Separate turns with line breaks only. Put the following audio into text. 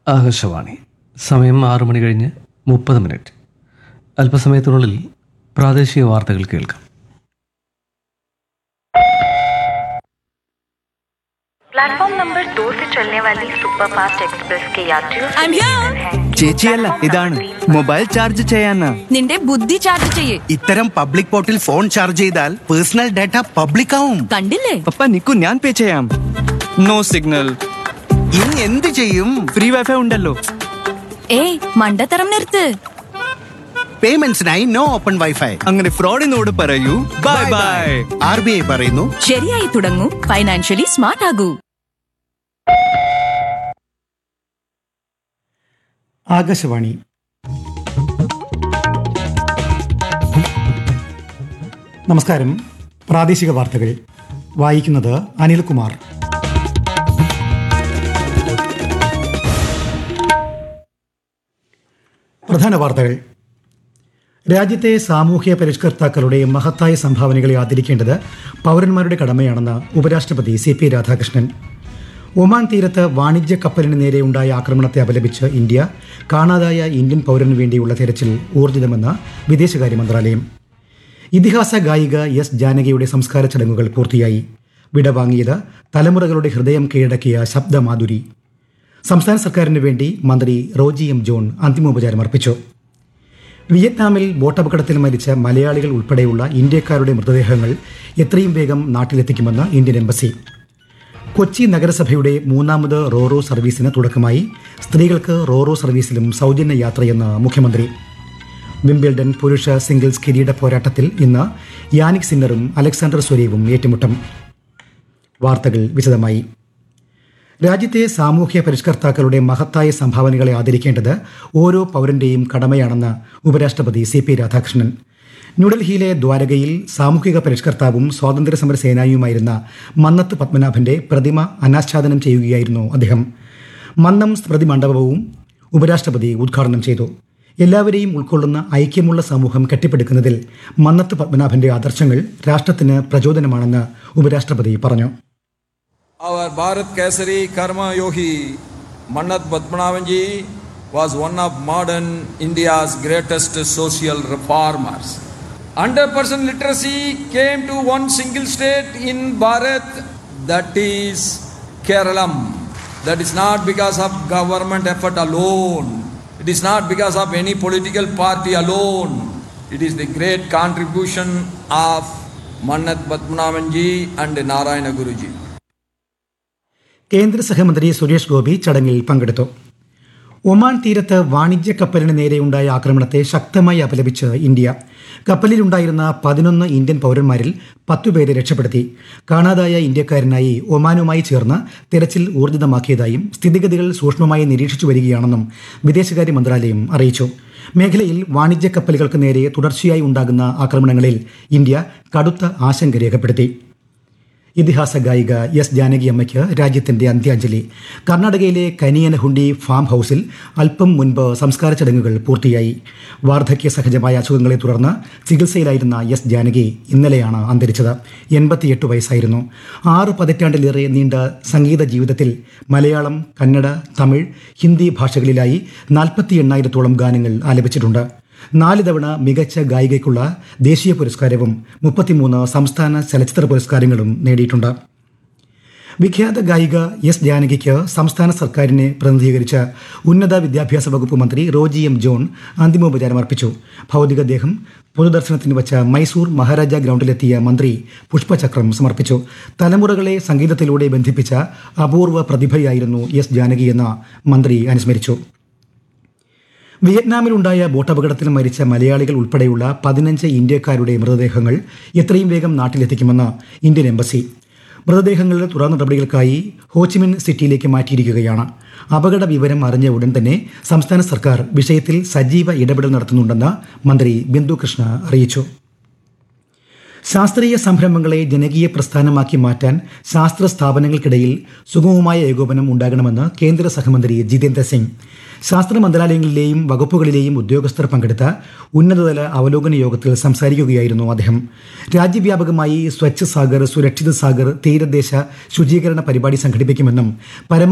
ആകാശവാണി സമയം ആറു മണി കഴിഞ്ഞ് മുപ്പത് മിനിറ്റ് അല്പസമയത്തിനുള്ളിൽ പ്രാദേശിക വാർത്തകൾ കേൾക്കാം
प्लेटफॉर्म नंबर दो से चलने वाली सुपरफास्ट एक्सप्रेस के यात्रियों से
I'm here.
निवेदन है कि
ചേച്ചിയല്ല
प्लेटफॉर्म
ഇതാണ്
नंबर तीन पर
മൊബൈൽ ചാർജ് ചെയ്യാനാ
നിന്റെ ബുദ്ധി ചാർജ് ചെയ്യേ
ഇത്തരം പബ്ലിക് പോർട്ടിൽ ഫോൺ ചാർജ് ചെയ്താൽ പേഴ്സണൽ ഡാറ്റ പബ്ലിക് ആവും
കണ്ടില്ലേ
പപ്പ നിക്കു ഞാൻ പേ ചെയ്യാം നോ സിഗ്നൽ
ഇനി എന്ത് ചെയ്യും
ഫ്രീ വൈഫൈ ഉണ്ടല്ലോ
ഏയ് മണ്ടത്തരം നിർത്ത്
പേയ്മെന്റ്സിനായി നോ ഓപ്പൺ വൈഫൈ
അങ്ങനെ ഫ്രോഡിനോട് പറയൂ bye bye
R B I പറയുന്നു
ശരിയായി തുടങ്ങൂ ഫൈനാൻഷ്യലി സ്മാർട്ട് ആകൂ
ആകാശവാണി നമസ്കാരം പ്രാദേശിക വാർത്തകൾ വായിക്കുന്നത് അനിൽകുമാർ പ്രധാന വാർത്തകൾ രാജ്യത്തെ സാമൂഹ്യ പരിഷ്കർത്താക്കളുടെ മഹത്തായ സംഭാവനകളെ ആദരിക്കേണ്ടത് പൗരന്മാരുടെ കടമയാണെന്ന് ഉപരാഷ്ട്രപതി സി പി രാധാകൃഷ്ണൻ ഒമാൻ തീരത്ത് വാണിജ്യ കപ്പലിന് നേരെ ഉണ്ടായ ആക്രമണത്തെ അപലപിച്ച് ഇന്ത്യ കാണാതായ ഇന്ത്യൻ പൗരന് വേണ്ടിയുള്ള തെരച്ചിൽ ഊർജിതമെന്ന് വിദേശകാര്യ മന്ത്രാലയം ഇതിഹാസ ഗായിക എസ് ജാനകിയുടെ സംസ്കാര ചടങ്ങുകൾ പൂർത്തിയായി വിടവാങ്ങിയത് തലമുറകളുടെ ഹൃദയം കീഴടക്കിയ ശബ്ദമാധുരി സംസ്ഥാന സർക്കാരിന് വേണ്ടി മന്ത്രി റോജി എം ജോൺ അന്തിമോപചാരം അർപ്പിച്ചു വിയറ്റ്നാമിൽ ബോട്ടപകടത്തിൽ മരിച്ച മലയാളികൾ ഉൾപ്പെടെയുള്ള ഇന്ത്യക്കാരുടെ മൃതദേഹങ്ങൾ എത്രയും വേഗം നാട്ടിലെത്തിക്കുമെന്ന് ഇന്ത്യൻ എംബസി കൊച്ചി നഗരസഭയുടെ മൂന്നാമത് റോറോ സർവീസിന് തുടക്കമായി സ്ത്രീകൾക്ക് റോറോ സർവീസിലും സൗജന്യ യാത്രയെന്ന് മുഖ്യമന്ത്രി വിംബിൾഡൺ പുരുഷ സിംഗിൾസ് കിരീട പോരാട്ടത്തിൽ ഇന്ന് യാനിക് സിന്നറും അലക്സാണ്ടർ സ്വരേവും ഏറ്റുമുട്ടും വാർത്തകൾ വിശദമായി രാജ്യത്തെ സാമൂഹ്യ പരിഷ്കർത്താക്കളുടെ മഹത്തായ സംഭാവനകളെ ആദരിക്കേണ്ടത് ഓരോ പൗരന്റെയും കടമയാണെന്ന് ഉപരാഷ്ട്രപതി സി പി രാധാകൃഷ്ണൻ ന്യൂഡൽഹിയിലെ ദ്വാരകയിൽ സാമൂഹിക പരിഷ്കർത്താവും സ്വാതന്ത്ര്യസമര സേനാനിയുമായിരുന്ന മന്നത്ത് പത്മനാഭന്റെ പ്രതിമ അനാച്ഛാദനം ചെയ്യുകയായിരുന്നു അദ്ദേഹം മന്നം സ്മൃതി മണ്ഡപവും ഉപരാഷ്ട്രപതി ഉദ്ഘാടനം ചെയ്തു എല്ലാവരെയും ഉൾക്കൊള്ളുന്ന ഐക്യമുള്ള സമൂഹം കെട്ടിപ്പടുക്കുന്നതിൽ മന്നത്ത് പത്മനാഭന്റെ ആദർശങ്ങൾ രാഷ്ട്രത്തിന് പ്രചോദനമാണെന്ന് ഉപരാഷ്ട്രപതി പറഞ്ഞു
Our Bharat Kesari Karma Yogi Mannat Padmanabhanji was one of modern India's greatest social reformers. 100% literacy came to one single state in Bharat, that is Keralam. That is not because of government effort alone. It is not because of any political party alone. It is the great contribution of Mannat Padmanabhanji and Narayana Guruji.
കേന്ദ്ര സഹമന്ത്രി സുരേഷ് ഗോപി ചടങ്ങിൽ പങ്കെടുത്തു Oman തീരത്ത് വാണിജ്യ കപ്പലിന് നേരെയുണ്ടായ ആക്രമണത്തെ ശക്തമായി അപലപിച്ച് ഇന്ത്യ കപ്പലിലുണ്ടായിരുന്ന പതിനൊന്ന് ഇന്ത്യൻ പൗരന്മാരിൽ പത്തുപേരെ രക്ഷപ്പെടുത്തി കാണാതായ ഇന്ത്യക്കാരനായി ഒമാനുമായി ചേർന്ന് തെരച്ചിൽ ഊർജിതമാക്കിയതായും സ്ഥിതിഗതികൾ സൂക്ഷ്മമായി നിരീക്ഷിച്ചു വരികയാണെന്നും വിദേശകാര്യ മന്ത്രാലയം അറിയിച്ചു മേഖലയിൽ വാണിജ്യ കപ്പലുകൾക്ക് നേരെ തുടർച്ചയായി ഉണ്ടാകുന്ന ആക്രമണങ്ങളിൽ ഇന്ത്യ കടുത്ത ആശങ്ക രേഖപ്പെടുത്തി ഇതിഹാസ ഗായിക എസ് ജാനകി അമ്മയ്ക്ക് രാജ്യത്തിന്റെ അന്ത്യാഞ്ജലി കർണാടകയിലെ കനിയനഹുണ്ടി ഫാം ഹൌസിൽ അല്പം മുൻപ് സംസ്കാര ചടങ്ങുകൾ പൂർത്തിയായി വാർദ്ധക്യ സഹജമായ അസുഖങ്ങളെ തുടർന്ന് ചികിത്സയിലായിരുന്ന എസ് ജാനകി ഇന്നലെയാണ് അന്തരിച്ചത് എൺപത്തിയെട്ട് വയസ്സായിരുന്നു ആറ് പതിറ്റാണ്ടിലേറെ നീണ്ട സംഗീത ജീവിതത്തിൽ മലയാളം കന്നഡ തമിഴ് ഹിന്ദി ഭാഷകളിലായി നാൽപ്പത്തി എണ്ണായിരത്തോളം ഗാനങ്ങൾ ആലപിച്ചിട്ടുണ്ട് നാല് തവണ മികച്ച ഗായികയ്ക്കുള്ള ദേശീയ പുരസ്കാരവും മുപ്പത്തിമൂന്ന് സംസ്ഥാന ചലച്ചിത്ര പുരസ്കാരങ്ങളും നേടിയിട്ടുണ്ട് വിഖ്യാത ഗായിക എസ് ജാനകിക്ക് സംസ്ഥാന സർക്കാരിനെ പ്രതിനിധീകരിച്ച ഉന്നത വിദ്യാഭ്യാസ വകുപ്പ് മന്ത്രി റോജി എം ജോൺ അന്തിമോപചാരം അർപ്പിച്ചു ഭൗതികദേഹം പൊതുദർശനത്തിന് വച്ച മൈസൂർ മഹാരാജ ഗ്രൗണ്ടിലെത്തിയ മന്ത്രി പുഷ്പചക്രം സമർപ്പിച്ചു തലമുറകളെ സംഗീതത്തിലൂടെ ബന്ധിപ്പിച്ച അപൂർവ പ്രതിഭയായിരുന്നു എസ് ജാനകിയെന്ന് മന്ത്രി അനുസ്മരിച്ചു വിയറ്റ്നാമിലുണ്ടായ ബോട്ടപകടത്തിൽ മരിച്ച മലയാളികൾ ഉൾപ്പെടെയുള്ള പതിനഞ്ച് ഇന്ത്യക്കാരുടെ മൃതദേഹങ്ങൾ എത്രയും വേഗം നാട്ടിലെത്തിക്കുമെന്ന് ഇന്ത്യൻ എംബസി മൃതദേഹങ്ങളുടെ തുടർ നടപടികൾക്കായി ഹോച്ചിമിൻ സിറ്റിയിലേക്ക് മാറ്റിയിരിക്കുകയാണ് അപകട വിവരം അറിഞ്ഞ ഉടൻ തന്നെ സംസ്ഥാന സർക്കാർ വിഷയത്തിൽ സജീവ ഇടപെടൽ നടത്തുന്നുണ്ടെന്ന് മന്ത്രി ബിന്ദു കൃഷ്ണ അറിയിച്ചു ശാസ്ത്രീയ സംരംഭങ്ങളെ ജനകീയ പ്രസ്ഥാനമാക്കി മാറ്റാൻ ശാസ്ത്ര സ്ഥാപനങ്ങൾക്കിടയിൽ സുഗമമായ ഏകോപനം ഉണ്ടാകണമെന്ന് കേന്ദ്ര സഹമന്ത്രി ജിതേന്ദ്ര സിംഗ് ശാസ്ത്ര മന്ത്രാലയങ്ങളിലെയും വകുപ്പുകളിലെയും ഉദ്യോഗസ്ഥർ പങ്കെടുത്ത ഉന്നതതല അവലോകന യോഗത്തിൽ സംസാരിക്കുകയായിരുന്നു അദ്ദേഹം രാജ്യവ്യാപകമായി സ്വച്ഛ് സാഗർ സുരക്ഷിത് സാഗർ തീരദേശ ശുചീകരണ പരിപാടി സംഘടിപ്പിക്കുമെന്നും പരമ